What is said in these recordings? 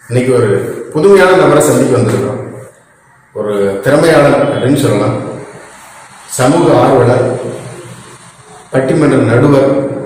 இன்னைக்கு ஒரு புதுமையான நபரை சந்திக்க வந்திருக்கிறோம் ஒரு திறமையாளர் அப்படின்னு சொல்லலாம் சமூக ஆர்வலர் பட்டிமன்ற நடுவர்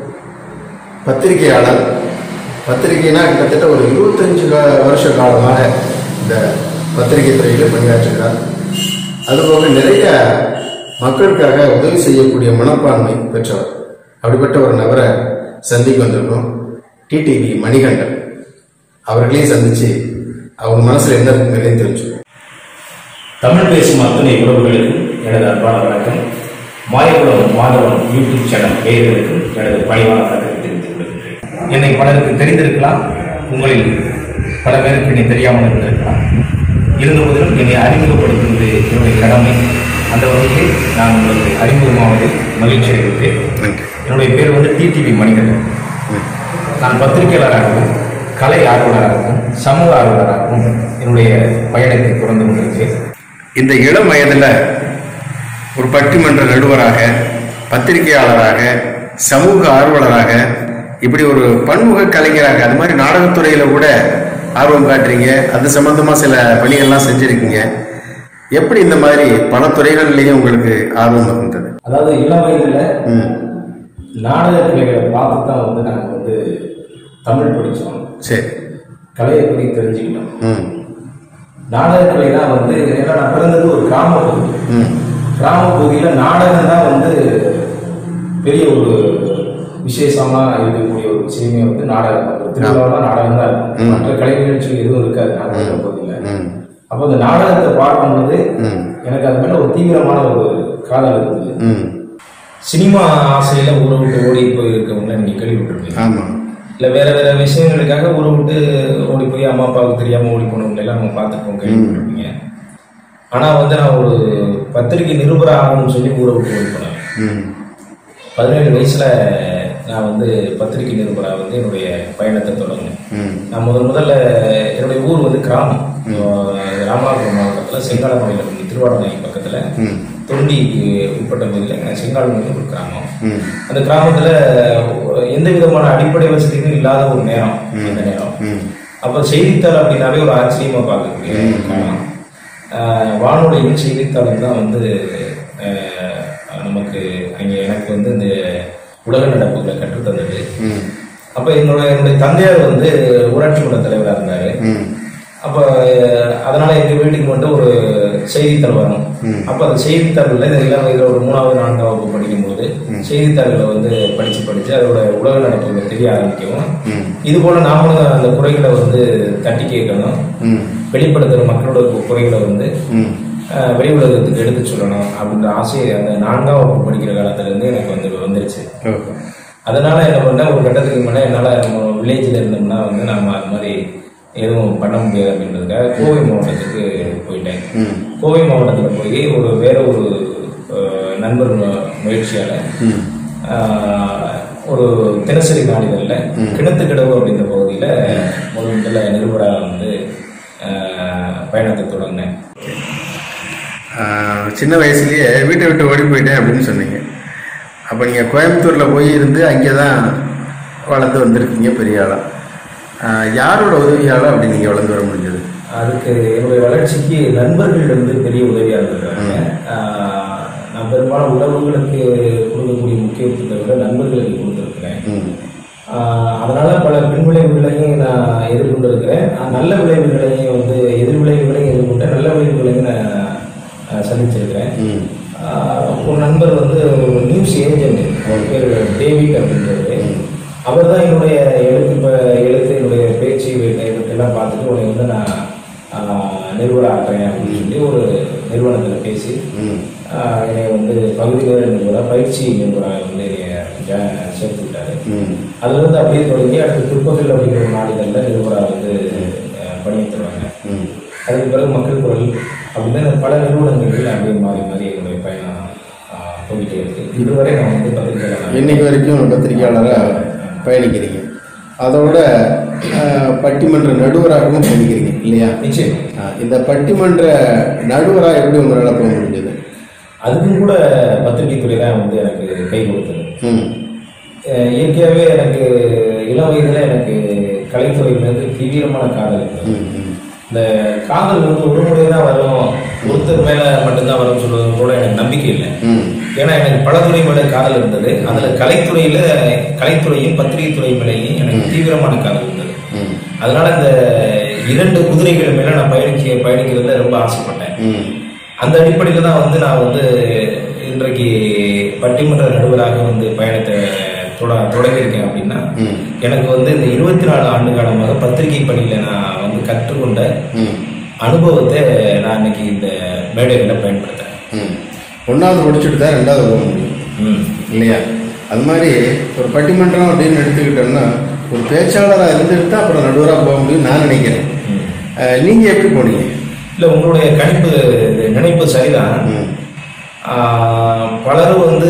பத்திரிகையாளர் பத்திரிகைனா கிட்டத்தட்ட ஒரு இருபத்தஞ்சு கா- வருஷ காலமாக இந்த பத்திரிகை துறையில் பணியாற்றுகிறார் அதுபோக நிறைய மக்களுக்காக உதவி செய்யக்கூடிய மனப்பான்மை பெற்றவர் அப்படிப்பட்ட ஒரு நபரை சந்திக்க வந்திருக்கோம் டிடிவி மணிகண்டன் அவர்களையும் சந்திச்சு அவங்க மனசுல என்ன இருக்குங்கிறதையும் தெரிஞ்சுக்கணும் தமிழ் பேசும் அத்தனை உறவுகளுக்கும் எனது அன்பான வணக்கம் மாயகுளம் மாதவன் யூடியூப் சேனல் நேயர்களுக்கும் எனது பணிவான வணக்கத்தை தெரிவித்துக் கொள்கின்றேன் என்னை பலருக்கு தெரிந்திருக்கலாம் உங்களில் பல பேருக்கு என்னை தெரியாமல் இருந்திருக்கலாம் இருந்த போதிலும் என்னை அறிமுகப்படுத்துவது என்னுடைய கடமை அந்த வகையில் நான் உங்களுக்கு அறிமுகமாவது மகிழ்ச்சி அடைகின்றேன் நன்றி என்னுடைய பேர் வந்து டிடிவி மணிகண்டன் நான் பத்திரிகையாளராகவும் கலை ஆர்வலராகவும் சமூக ஆர்வலராகவும் என்னுடைய பயணத்தை தொடர்ந்து கொண்டிருக்கிறேன் இந்த இளம் வயதுல ஒரு பட்டிமன்ற நடுவராக பத்திரிகையாளராக சமூக ஆர்வலராக இப்படி ஒரு பன்முக கலைஞராக அது மாதிரி நாடகத்துறையில கூட ஆர்வம் காட்டுறீங்க அது சம்பந்தமா சில பணிகள்லாம் செஞ்சிருக்கீங்க எப்படி இந்த மாதிரி பல துறைகள்லயும் உங்களுக்கு ஆர்வம் இருந்தது அதாவது இளம் வயதுல ம் நாடக கலைகளை பார்த்து தான் வந்து நாங்கள் வந்து தமிழ் படித்தோம் சரி கலையை பற்றி தெரிஞ்சுக்கிட்டோம் ம் நாடக கலை தான் வந்து ஏன்னா நான் பிறந்தது ஒரு கிராம பகுதி ம் கிராம பகுதியில் நாடகம் தான் வந்து பெரிய ஒரு விசேஷமா இருக்கக்கூடிய ஒரு விஷயமே வந்து நாடகம் தான். திருவிழாவில் நாடகம் தான் இருக்கும் ம். மற்ற கலை நிகழ்ச்சிகள் எதுவும் இருக்காது நாடக பகுதியில் ம் அப்போ அந்த நாடகத்தை பார்க்கும்போது ம் எனக்கு அது மேல ஒரு தீவிரமான ஒரு காதல் இருந்தது ம் சினிமா ஆசையில ஊரை விட்டு ஓடி போய் இருக்கவங்கள நீங்க கேள்விப்பட்டிருப்பீங்க ஆமாம் இல்ல வேற வேற விஷயங்களுக்காக ஊரை விட்டு ஓடி போய் அம்மா அப்பாவுக்கு தெரியாம ஓடி போனவங்க எல்லாம் நம்ம பார்த்துருக்கோம் கேள்விப்பட்டிருப்பீங்க ஆனா வந்து நான் ஒரு பத்திரிகை நிருபர் ஆகணும்னு சொல்லி ஊரை விட்டு ஓடி போனேன் ம் பதினேழு வயசுல நான் வந்து பத்திரிகை நிருபரா வந்து என்னுடைய பயணத்தை தொடங்கினேன் ம் நான் முதல் முதல்ல என்னுடைய ஊர் வந்து கிராமம் அஹ் ராமநாதபுரம் மாவட்டத்துல செங்காலமலையில் திருவாரூர் பக்கத்துல ம் தொண்டிக்கு உட்பட்ட பகுதியில் செங்காலமலை ஒரு கிராமம் ம் அந்த கிராமத்துல எந்த விதமான அடிப்படை வசதிகளும் இல்லாத ஒரு நேரம் அந்த நேரம் ம் அப்ப செய்தித்தாள் அப்படின்னாவே ஒரு ஆச்சரியமா பார்க்கக்கூடிய ஒரு காலம் ஆஹ் வானொலியும் செய்தித்தாளும் தான் வந்து ஆஹ் நமக்கு அங்க எனக்கு வந்து இந்த உலக நடப்புகளை கற்றுத்தந்தது ம் அப்ப என்னோட என்னுடைய தந்தையார் வந்து ஊராட்சி மன்ற தலைவராக இருந்தாரு ம் அப்ப அஹ், அதனால எங்க வீட்டுக்கு மட்டும் ஒரு செய்தித்தாள் வரும் ம். அப்ப அந்த செய்தித்தாள்ல இந்த இளம் வயதுல ஒரு மூணாவது நான்காவது வகுப்பு படிக்கும்போது செய்தித்தாள்களை வந்து படிச்சு படிச்சு அதோட உலக நடப்புகள் தெரிய ஆரம்பிக்கவும் ம் இது போல நாமளும் அந்த குறைகளை வந்து தட்டி கேட்கணும் ம் வெளிப்படுத்துற மக்களோட குறைகளை வந்து ம் அஹ், வெளி உலகத்துக்கு எடுத்து சொல்லணும் அப்படின்ற ஆசை அந்த நான்காம் வகுப்பு படிக்கிற காலத்துல இருந்து எனக்கு வந்து வந்துருச்சு ஓகே அதனால என்ன பண்ணேன் ஒரு கட்டத்துக்கு மேலே என்னால் நம்ம வில்லேஜில் இருந்தோம்னா வந்து நம்ம அது மாதிரி எதுவும் பண்ண முடியாது அப்படின்றதுக்காக கோவை மாவட்டத்துக்கு போயிட்டேன் ம் கோவை மாவட்டத்தில் போய் ஒரு வேற ஒரு அஹ், நண்பர் மு- முயற்சியால ம் ஆஹ், ஒரு தினசரி நாளிதழில் கிணத்துக்கிடவு அப்படின்ற பகுதியில் முதல் முதல்ல நிருபராக வந்து ஆஹ், பயணத்தை தொடங்கினேன் ஆஹ் சின்ன வயசுலயே வீட்டை விட்டு ஓடி போயிட்டேன் அப்படின்னு சொன்னீங்க அப்போ நீங்கள் கோயம்புத்தூரில் போய் இருந்து அங்கே தான் வளர்ந்து வந்திருக்கீங்க பெரிய ஆளா ஆஹ் யாரோட உதவியால அப்படி நீங்கள் வளர்ந்து வர முடிஞ்சது அதுக்கு என்னுடைய வளர்ச்சிக்கு நண்பர்கள் வந்து பெரிய உதவியாக இருந்திருக்காங்க ஆஹ், நான் பெரும்பாலும் உறவுகளுக்கு கொடுக்கக்கூடிய முக்கியத்துவத்தை விட நண்பர்களுக்கு கொடுத்துருக்கிறேன் ம் ஆஹ், அதனால பல பின் விளைவுகளையும் நான் எதிர்கொண்டிருக்கிறேன் ஆஹ், நல்ல விளைவுகளையும் வந்து எதிர் விளைவுகளையும் எதிர்கொண்டேன் நல்ல விளைவுகளையும் நான் ஆஹ், சந்திச்சிருக்கிறேன் ம் ஆஹ், ஒரு நண்பர் வந்து ஒரு நியூஸ் ஏஜென்ட் அவர் பேர் டேவிட் அப்படின்றது அவர் தான் என்னுடைய எழுத்து இப்போ எழுத்து என்னுடைய பேச்சு எல்லாம் பார்த்துட்டு உன்னை வந்து நான் ஆஹ், நிறுவனம் ஆக்குறேன் அப்படின்னு சொல்லி ஒரு நிறுவனத்தில் பேசி ம் ஆஹ், என்னை வந்து பகுதி நேர நிறுவனம் பயிற்சி நிறுவனம் வந்து என்னைய ஜா- சேர்த்து விட்டாரு ம் அதுல இருந்து அப்படியே தொடங்கி அடுத்து பிற்பகல் அப்படிங்கிற ஒரு நாளிதழில் நிறுவனம் வந்து ஆஹ், பணியை தருவாங்க ம் அதுக்கு பிறகு மக்கள் குரல் அப்படின்னு பல நிறுவனங்களில் அப்படியே மாறி மாறி என்னுடைய பயணம் ஆஹ், போயிட்டே இருக்கு இதுவரை நான் வந்து பத்திரிகையாளர் இன்னைக்கு வரைக்கும் பத்திரிகையாளராக பயணிக்கிறீங்க அதோட ஆஹ் பட்டிமன்ற நடுவராகவும் பயணிக்கிறீங்க இல்லையா நிச்சயம் ஆஹ் இந்த பட்டிமன்ற நடுவராக எப்படி உங்களால் போக முடிஞ்சது அதுக்கும் கூட பத்திரிகை துறை தான் வந்து எனக்கு கை கொடுத்தது ம் அஹ் இயற்கையாகவே எனக்கு இளம் வயதில் எனக்கு கலைத்துறை மீது தீவிரமான காதல் இருந்தது ம், ம். இந்த காதல் வந்து ஒரு முறை தான் வரும் ஒருத்தர் மேல மட்டும்தான் வரும்னு சொல்றது கூட எனக்கு நம்பிக்கை இல்லை ம். ஏன்னா எனக்கு பல துறை மேல காதல் இருந்தது அதுல கலைத்துறையில கலைத்துறையும் பத்திரிகை துறை மேலேயும் எனக்கு தீவிரமான காதல் இருந்தது ம். அதனால இந்த இரண்டு குதிரைகள் மேல நான் பயணிக்க பயணிக்கிறதுல ரொம்ப ஆசைப்பட்டேன் ம். அந்த அடிப்படையில் தான் வந்து நான் வந்து இன்றைக்கு பட்டிமன்ற நடுவராக வந்து பயணத்தை தொட தொடங்கியிருக்கேன் அப்படின்னா ம். எனக்கு வந்து இந்த இருபத்தி நாலு ஆண்டு காலமாக பத்திரிகை பணியில நான் வந்து கற்றுக்கொண்ட ம். அனுபவத்தை நான் இன்னைக்கு இந்த மேடைகளில் பயன்படுத்துறேன் ம். ஒண்ணாவது முடிச்சுட்டு தான் ரெண்டாவது போக முடியும் ம். இல்லையா அது மாதிரி ஒரு பட்டிமன்றம் அப்படின்னு எடுத்துக்கிட்டோம்னா ஒரு பேச்சாளராக இருந்துட்டு தான் அப்புறம் நடுவராக போக முடியும் நான் நினைக்கிறேன் ம். அஹ், நீங்க எப்படி போனீங்க இல்ல உங்களுடைய கணிப்பு நினைப்பு சரிதான் ம். ஆஹ், பலரும் வந்து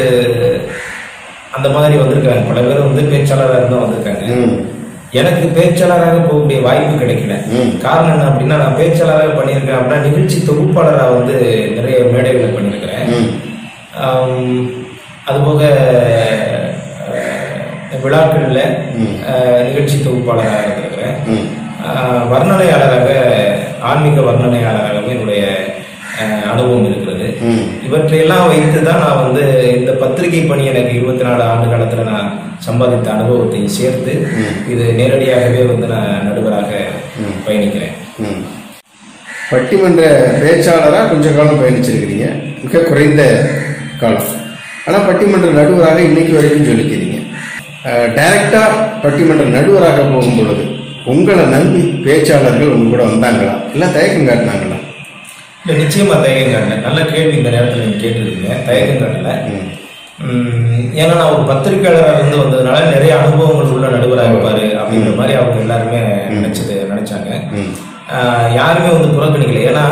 அந்த மாதிரி வந்திருக்காங்க பல பேர் வந்து பேச்சாளராக இருந்தால் வந்திருக்காங்க ம். எனக்கு பேச்சாளராக போகக்கூடிய வாய்ப்பு கிடைக்கல ம். காரணம் என்ன அப்படின்னா நான் பேச்சாளராக பண்ணியிருக்கேன் அப்படின்னா நிகழ்ச்சி தொகுப்பாளராக வந்து நிறைய மேடைகளை பண்ணியிருக்கிறேன் ம். ஆம், அதுபோக அஹ், விழாக்களில் ம். அஹ், நிகழ்ச்சி தொகுப்பாளராக இருந்திருக்கிறேன் ம். ஆஹ், வர்ணனையாளராக ஆன்மீக வர்ணனையாளராக என்னுடைய அஹ், அனுபவம் இருக்கிறது ம். இவற்றையெல்லாம் வைத்து தான் நான் வந்து இந்த பத்திரிகை பணி எனக்கு இருபத்தி நாலு ஆண்டு காலத்தில் நான் சம்பாதித்த அனுபவத்தை சேர்த்து ம். இது நேரடியாகவே வந்து நான் நடுவராக ம். பயணிக்கிறேன் ம். பட்டிமன்ற பேச்சாளராக கொஞ்ச காலம் பயணிச்சிருக்கிறீங்க மிக குறைந்த காலம் ஆனால் பட்டிமன்ற நடுவராக இன்னைக்கு வரைக்கும் சொல்லிக்கிறீங்க டைரக்டா பட்டிமன்ற நடுவராக போகும் பொழுது உங்களை நம்பி பேச்சாளர்கள் உங்க கூட வந்தாங்களா இல்லை தயக்கம் காட்டினாங்களா இல்லை நிச்சயமா தயக்கம் காட்டல நல்ல கேள்வி இந்த நேரத்தில் நீங்கள் கேட்டிருக்கீங்க தயக்கம் காட்டல ம். உம், ஏன்னா நான் ஒரு பத்திரிகையாளராக இருந்து வந்ததுனால நிறைய அனுபவங்கள் உள்ள நடுவராக இருப்பாரு அப்படின்ற மாதிரி அவங்க எல்லாருமே நினைச்சது நினைச்சாங்க ம். ஆஹ் யாருமே வந்து புறக்கணிக்கல ஏன்னா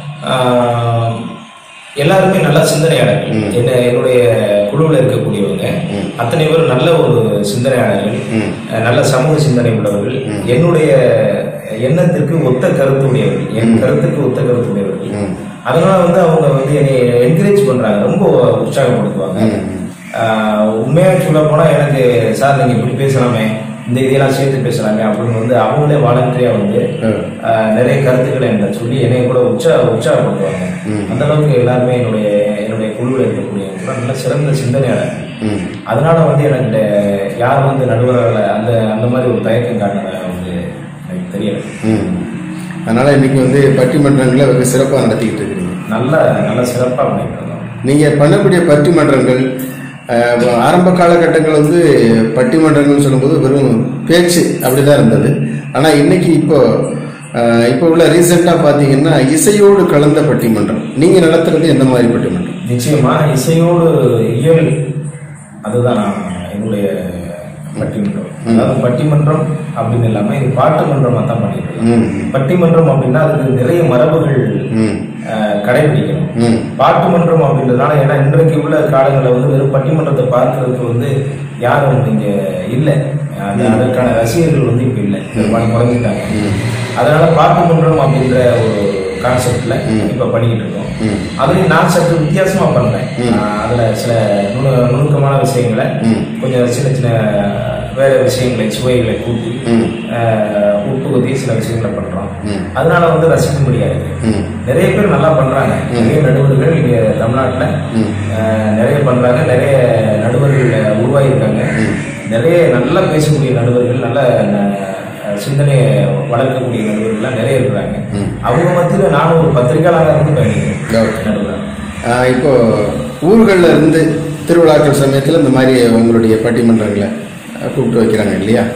ஆஹ் எல்லாருமே நல்ல சிந்தனையாளர்கள் ம். என்ன என்னுடைய குழுவில் இருக்கக்கூடியவங்க ம். அத்தனை பேரும் நல்ல ஒரு சிந்தனையாளர்கள் ம். அஹ் நல்ல சமூக சிந்தனை உள்ளவர்கள் ம். என்னுடைய எண்ணத்திற்கு ஒத்த கருத்து உடையவர்கள் என் கருத்துக்கு ஒத்த கருத்து உடையவர்கள் ம். அதனால வந்து அவங்க வந்து என்னை என்கரேஜ் பண்றாங்க ரொம்ப உற்சாகப்படுத்துவாங்க ம். ஆஹ் உண்மையா சொல்ல போனா எனக்கு சார் நீங்க இப்படி பேசலாமே இந்த இதெல்லாம் சேர்த்து பேசலாமே அப்படின்னு வந்து அவங்களே வாலண்டரியா வந்து ம். ஆஹ் நிறைய கருத்துக்களை என்கிட்ட சொல்லி என்னை கூட உற்சா உற்சாகப்படுத்துவாங்க ம். அந்த அளவுக்கு எல்லாருமே என்னுடைய என்னுடைய குழுவில் இருக்கக்கூடிய கூட நல்ல சிறந்த சிந்தனையாளர் ம். அதனால வந்து எனக்கு யார் வந்து நடுவராக அந்த அந்த மாதிரி ஒரு தயக்கம் காட்டினதா வந்து எனக்கு தெரியல ம். அதனால இன்னைக்கு வந்து பட்டிமன்றங்களை வெகு சிறப்பாக நடத்திக்கிட்டு இருக்கிறீங்க நல்ல நல்ல சிறப்பாக பண்ணிட்டு இருந்தோம் நீங்க பண்ணக்கூடிய பட்டிமன்றங்கள் அஹ், ஆரம்ப காலகட்டங்கள் வந்து பட்டிமன்றங்கள் சொல்லும்போது வெறும் பேச்சு அப்படிதான் இருந்தது ஆனா இன்னைக்கு இப்போ அஹ், இப்போ உள்ள ரீசெண்டா பாத்தீங்கன்னா இசையோடு கலந்த பட்டிமன்றம் நீங்க நடத்துறது எந்த மாதிரி பட்டிமன்றம் நிச்சயமா இசையோடு இயல் அதுதான் நான் என்னுடைய பட்டிமன்றம் அதாவது பட்டிமன்றம் அப்படின்னு இல்லாம இது பாட்டு மன்றமா தான் பண்ணிட்டு இருக்கோம். ம், பட்டிமன்றம் அப்படின்னா அதுக்கு நிறைய மரபுகள் ம், அஹ், கடைபிடிக்கணும் ம், பாட்டு மன்றம் அப்படின்றதுனால ஏன்னா இன்றைக்கு உள்ள காலங்களில் வந்து வெறும் பட்டிமன்றத்தை பார்க்கறதுக்கு வந்து யாரும் இங்க இல்லை அது அதற்கான ரசிகர்கள் வந்து இப்ப இல்லை பெரும்பாலும் குறைஞ்சிட்டாங்க ம், அதனால பாட்டு மன்றம் அப்படின்ற ஒரு கான்செப்ட்ல ம். இப்ப பண்ணிக்கிட்டு இருக்கோம் ம், அதுலயும் நான் சற்று வித்தியாசமா பண்றேன் ம். ஆஹ் அதுல சில நுணு- நுணுக்கமான விஷயங்களை ம். கொஞ்சம் சின்ன சின்ன வேற விஷயங்களை சுவைகளை கூட்டி ம், ஆஹ் உட்புகுத்தி சில விஷயங்களை பண்றோம் ம். அதனால வந்து ரசிக்கும்படியா இருக்கு ம், நிறைய பேர் நல்லா பண்றாங்க நிறைய நடுவர்கள் இங்க தமிழ்நாட்டுல ம். ஆஹ் நிறைய பண்றாங்க நிறைய நடுவர்கள் உருவாகியிருக்காங்க ம். நிறைய நல்லா பேசக்கூடிய நடுவர்கள் நல்ல அஹ், சிந்தனையை வளர்க்கக்கூடிய நடுவர்கள்லாம் நிறைய இருக்கிறாங்க ம். அவங்க மத்தியில நானும் ஒரு பத்திரிகையாளராக இருந்து பயணிக்கிறேன் Okay. நடுவராக ஆஹ், இப்போ ஊர்கள்ல இருந்து திருவிழாக்கள் சமயத்தில் இந்த மாதிரி உங்களுடைய பட்டிமன்றங்களை அஹ், கூப்பிட்டு வைக்கிறாங்க இல்லையா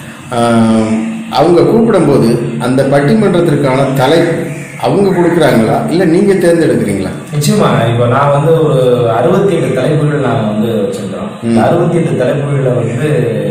ஆஹ், அவங்க கூப்பிடும்போது அந்த பட்டிமன்றத்திற்கான தலைப்பு அவங்க கொடுக்குறாங்களா இல்லை நீங்க தேர்ந்தெடுக்கிறீங்களா நிச்சயமா இப்போ நான் வந்து ஒரு அறுபத்தி எட்டு தலைப்புகள் நான் வந்து வச்சிருக்கிறோம் இந்த அறுபத்தி எட்டு தலைப்புகளில் வந்து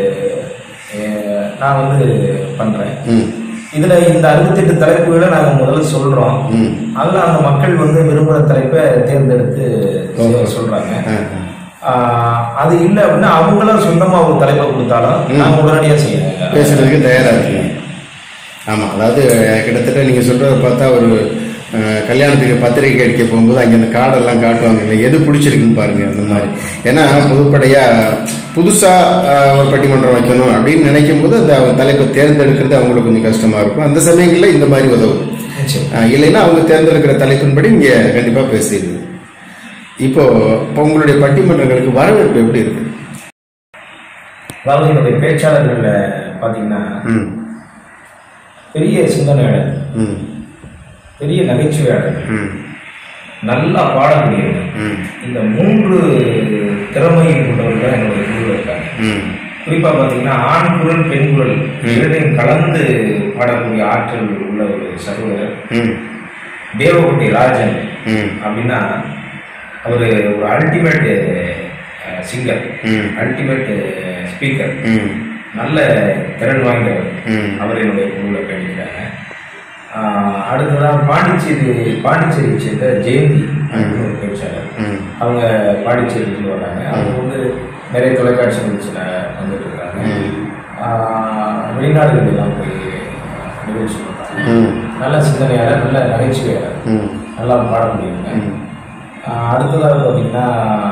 அஹ், நான் வந்து பண்றேன் ம் இதுல இந்த அறுபத்தி எட்டு தலைப்புகளை நாங்க முதல்ல சொல்றோம் ம் அதுல அந்த மக்கள் வந்து விரும்புற தலைப்பை தேர்ந்தெடுத்து ஓஹோ. சொல்றாங்க ஆ, ஆஹ் அது இல்லை அப்படின்னா அவங்களும் சொந்தமா ஒரு தலைப்பை கொடுத்தாலும் நான் உடனடியா செய்யறேன் பேசுறதுக்கு தயாரா இருக்கீங்க ஆமா அதாவது அஹ், கிட்டத்தட்ட நீங்க சொல்றத பார்த்தா ஒரு அஹ், கல்யாணத்துக்கு பத்திரிக்கை அடிக்க போகும்போது அங்க அந்த கார்டெல்லாம் காட்டுவாங்க இல்லை எது பிடிச்சிருக்குன்னு பாருங்க அந்த மாதிரி ஏன்னா பொதுப்படையா புதுசாக ஒரு பட்டிமன்றம் வைக்கணும் அப்படின்னு நினைக்கும் போது அந்த அவங்க தலைப்பை தேர்ந்தெடுக்கிறது அவங்களுக்கு கொஞ்சம் கஷ்டமாக இருக்கும் அந்த சமயங்களில் இந்த மாதிரி உதவும் நிச்சயம் ஆஹ் இல்லைன்னா அவங்க தேர்ந்தெடுக்கிற தலைப்பின்படி நீங்க கண்டிப்பா பேசிடுது இப்போ இப்போ உங்களுடைய பட்டிமன்றங்களுக்கு வரவேற்பு எப்படி இருக்கு அதாவது என்னுடைய பேச்சாளர்கள்ல பார்த்தீங்கன்னா ம் பெரிய சிந்தனையாளர் ம் பெரிய நகைச்சுவையாளர் ம் நல்லா பாடக்கூடியவங்க ம் இந்த மூன்று திறமையை கொண்டவர்கள் தான் என்னுடைய குழுவில் இருக்காங்க ம் குறிப்பா பார்த்தீங்கன்னா ஆண் குரல் பெண் குரல் இரண்டையும் கலந்து பாடக்கூடிய ஆற்றல் உள்ள ஒரு சகோதரர் ம் தேவகுட்டி ராஜன் ம் அப்படின்னா அவர் ஒரு அல்டிமேட் சிங்கர் ம். அல்டிமேட் ஸ்பீக்கர் ம் நல்ல திறன் வாய்ந்தவர் ம். அவர் என்னுடைய குழுவில் பயணிக்கிறாங்க ஆஹ் அடுத்ததான் பாண்டிச்சேரி பாண்டிச்சேரியை சேர்ந்த ஜெயந்தி அப்படின்னு ஒரு பேச்சாளர் ம் அவங்க பாண்டிச்சேரிக்கு வராங்க அவங்க வந்து நிறைய தொலைக்காட்சி நிகழ்ச்சியில் வந்துட்டு இருக்காங்க ம். ஆஹ் வெளிநாடுகள் எல்லாம் போய் நிகழ்ச்சி பண்ணுறாங்க ம் நல்ல சிந்தனையாளர் நல்ல நகைச்சுவையாளர் ம் நல்லா பாட முடியுங்க ம். ஆஹ் அடுத்ததாக பார்த்தீங்கன்னா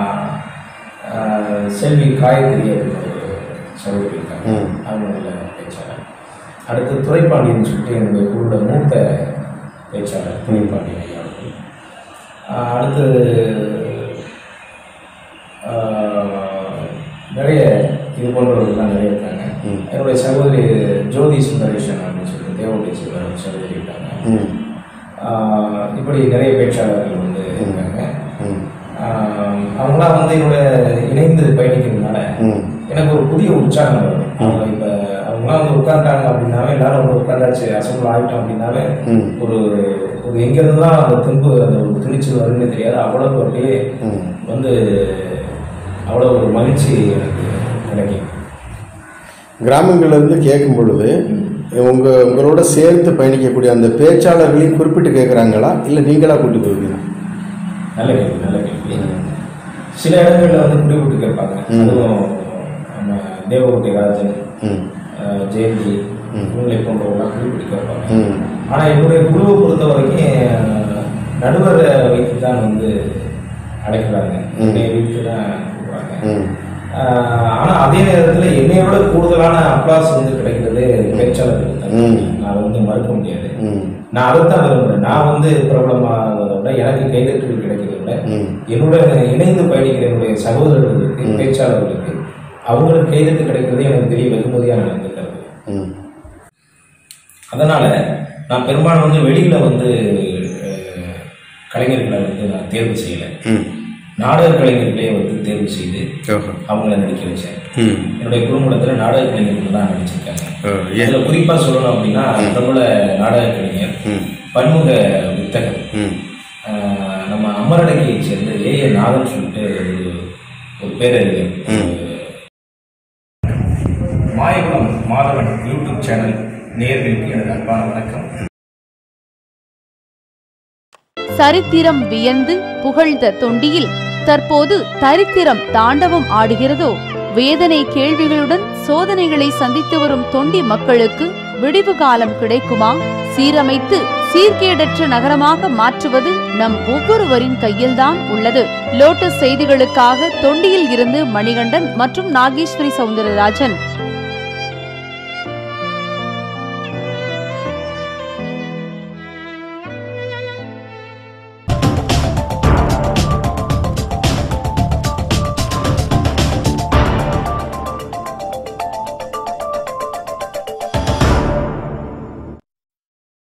ஆஹ் செல்வி காயத்ரி அப்படின்னு ஒரு சகோதரி இருக்காங்க ம். அவங்க நல்ல பேச்சாளர் அடுத்து துரைப்பாண்டியன் சொல்லிட்டு என்னுடைய குழுவோட மூத்த பேச்சாளர் துரைப்பாண்டியன் ஐயா அவர்கள் ஆஹ் அடுத்து ஆஹ் நிறைய இது போன்றவர்கள்லாம் நிறைய இருக்காங்க ம். என்னுடைய சகோதரி ஜோதி சுந்தரேஷன் அப்படின்னு சொல்லிட்டு தேவடைய சேர்ந்த ஒரு சகோதரி இருக்காங்க ம் ஆஹ் இப்படி நிறைய பேச்சாளர்கள் வந்து இருக்காங்க ம் ஆஹ் அவங்களாம் வந்து என்னோட இணைந்து பயணிக்கிறதுனால ம் எனக்கு ஒரு புதிய உற்சாகம் வரும் அவங்க இப்ப அவங்களாம் வந்து உட்கார்ந்தாங்க அப்படின்னாவே எல்லாரும் வந்து உட்காந்தாச்சு அசம்பிள் ஆகிட்டோம் அப்படின்னாவே ம். ஒரு ஒரு எங்கிருந்து தான் அந்த தெம்பு அந்த ஒரு துணிச்சல் வரும்னு தெரியாது அவ்வளவு அப்படியே ம். வந்து அவ்வளவு ஒரு மகிழ்ச்சி எனக்கு கிடைக்கும் கிராமங்கள்ல இருந்து கேட்கும் பொழுது உங்க உங்களோட சேர்த்து பயணிக்கக்கூடிய அந்த பேச்சாளர்களையும் குறிப்பிட்டு கேட்குறாங்களா இல்லை நீங்களா கூட்டி போவீங்களா நல்ல கேள்வி நல்ல கேள்வி சில இடங்கள்ல வந்து குறிப்பிட்டு கேட்பாங்க ம். அதுவும் நம்ம தேவகுட்டி ராஜன் ம் அஹ், ஜெயந்தி இவங்களை போன்றவங்களாம் குறிப்பிட்டு கேட்பாங்க ம் ஆனா என்னுடைய குழுவை பொறுத்த வரைக்கும் அஹ், நடுவரை வைத்து தான் வந்து அழைக்கிறாங்க ம். என்னை வைத்து தான் கூப்பிடுறாங்க ம் ஆஹ் ஆனா அதே நேரத்துல என்னைய விட கூடுதலான அப்ளாஸ் வந்து கிடைக்கிறது பேச்சாளர்களுக்கு தான். ம். நான் வந்து மறுக்க முடியாது ம் நான் அதைத்தான் விரும்புறேன் நான் வந்து பிரபலமானதை விட எனக்கு கைதட்டல் கிடைக்கிறத விட ம் என்னோட இணைந்து பயணிக்கிற என்னுடைய சகோதரர்களுக்கு பேச்சாளர்களுக்கு அவங்களுக்கு கைதட்டு கிடைக்கிறது எனக்கு பெரிய வெகுமதியா நடந்துக்கிறது ம் அதனால நான் பெரும்பாலும் வந்து வெளியில வந்து அஹ், கலைஞர்களை வந்து நான் தேர்வு செய்யல ம் நாடக கலைஞர்களே வந்து தேர்வு செய்து ஓஹோ அவங்கள நடிக்க வச்சேன் ம் என்னுடைய குடும்பத்துல நாடக கலைஞர்கள் தான் நடிச்சிருக்காங்க ஓ ஏ இதுல குறிப்பா சொல்லணும் அப்படின்னா பிரபல நாடக கலைஞர் ம் பன்முக வித்தகர் ம் ஆஹ் நம்ம அமரடங்கியை சேர்ந்த ஏ ஏ நாதன் சொல்லிட்டு ஒரு- ஒரு பேரறிஞர் ம். மாயகுளம் மாதவன் யூடியூப் சேனல் நேயர்களுக்கு எனது அன்பான வணக்கம் சரித்திரம் வியந்து புகழ்ந்த தொண்டியில் தற்போது தரித்திரம் தாண்டவம் ஆடுகிறதோ வேதனை கேள்விகளுடன் சோதனைகளை சந்தித்து வரும் தொண்டி மக்களுக்கு விடிவு காலம் கிடைக்குமா சீரமைத்து சீர்கேடற்ற நகரமாக மாற்றுவது நம் ஒவ்வொருவரின் கையில்தான் உள்ளது லோட்டஸ் செய்திகளுக்காக தொண்டியில் இருந்து மணிகண்டன் மற்றும் நாகேஸ்வரி சவுந்தரராஜன்